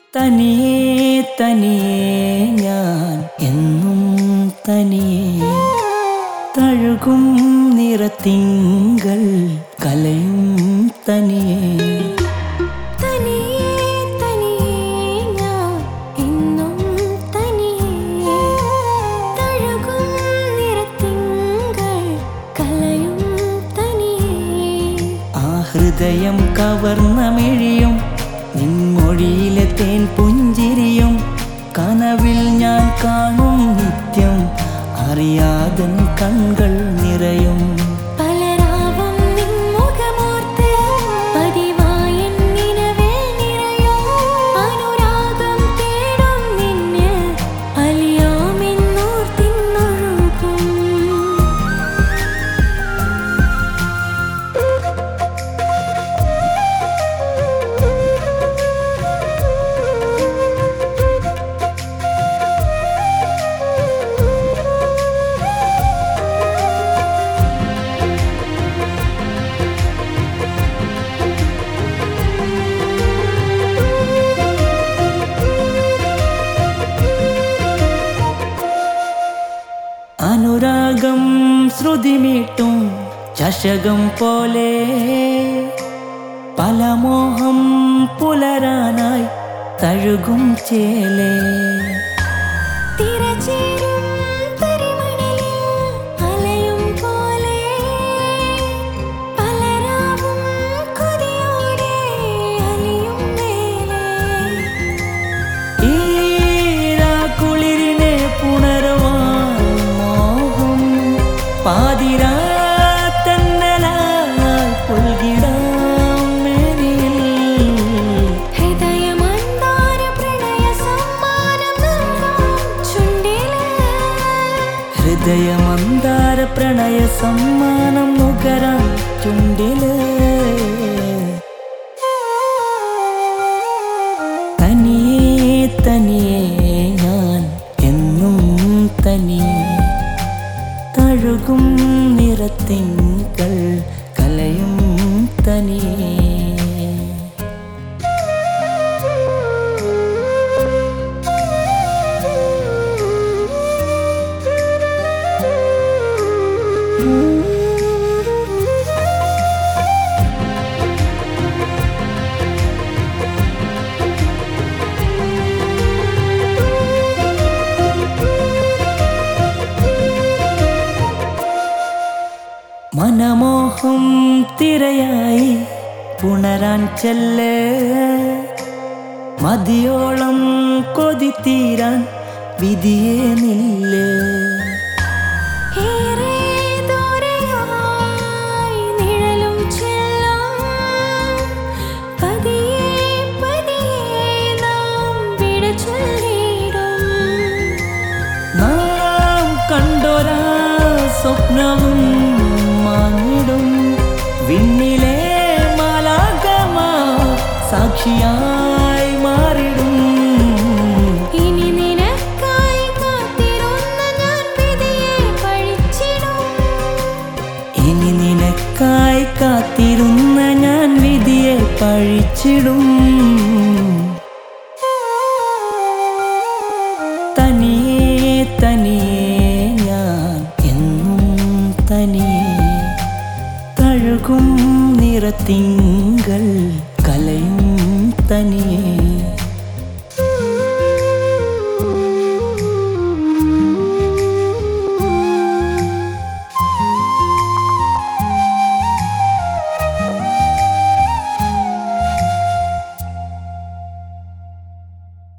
തനിയേ തനിയേ ഞാൻ എന്നും തനിയേ തഴുകും നിറത്തിങ്കൾ കലയും തനിയേ തനിയേ തനിയേ ഞാൻ എന്നും തനിയേ തഴുകും നിറത്തിങ്കൾ കലയും തനിയേ ആ ഹൃദയം കവർന്ന മിഴിയും നിൻമൊഴിയിലെ തേൻ പുഞ്ചിരിയും കനവിൽ ഞാൻ കാണും നിത്യം അറിയാതൻ കൺകൾ നിറയും പലരാവും നിൻമുഖമോർത്ത് പതിവായി എൻ നിലവിൽ നിറയും അനുരാഗം തേടും നിന്നിൽ അലിയാമെന്നോർത്തിന്നൊഴുകും അനുരാഗം ശ്രുതിമീട്ടും ചഷകം പോലെ പല മോഹം പുലരാനായി തഴുകും ചേലേ തിരചേരും തരിമണലിൽ അലയും പോലെ പലരാവും കൊതിയോടെ അലിയും വേലേ ഈരാക്കുളിരിനെ പുണരുവാൻ മോഹം പാതിരാ തന്നലായി പുൽകിടാം മേനിയിൽ ഹൃദയമന്താര പ്രണയ സമ്മാനം നൽകാം ചുണ്ടില് ഹൃദയമന്താര പ്രണയ സമ്മാനം നുകരാൻ ചുണ്ടില് തനിയേ തനിയേ ഞാൻ എന്നും തനിയേ തഴുകും നിറത്തിങ്കൾ കലയും തനിയേ മനമോഹം തിരയായി പുണരാൻ ചെല്ല് മതിയോളം കൊതി തീരാൻ വിധിയെ നില്ല് ഏറെ ദൂരെയായി നിഴലും ചെല്ലാം പതിയെ പതിയെ നാം വിട ചൊല്ലിടും നാം കണ്ടൊരാ സ്വപ്നവും മാങ്ങിടും വിണ്ണിലെ മാലാകമാ സാക്ഷിയായി മാറിടും ഇനി നിനക്കായി കാത്തിരുന്ന ഞാൻ വിധിയെ പഴിച്ചിടും ഇനി നിനക്കായി കാത്തിരുന്ന ഞാൻ വിധിയെ പഴിച്ചിടും തനിയേ തനിയേ ഞാൻ എന്നും തനിയേ തഴുകും നിറത്തിങ്കൾ കലയും തനിയേ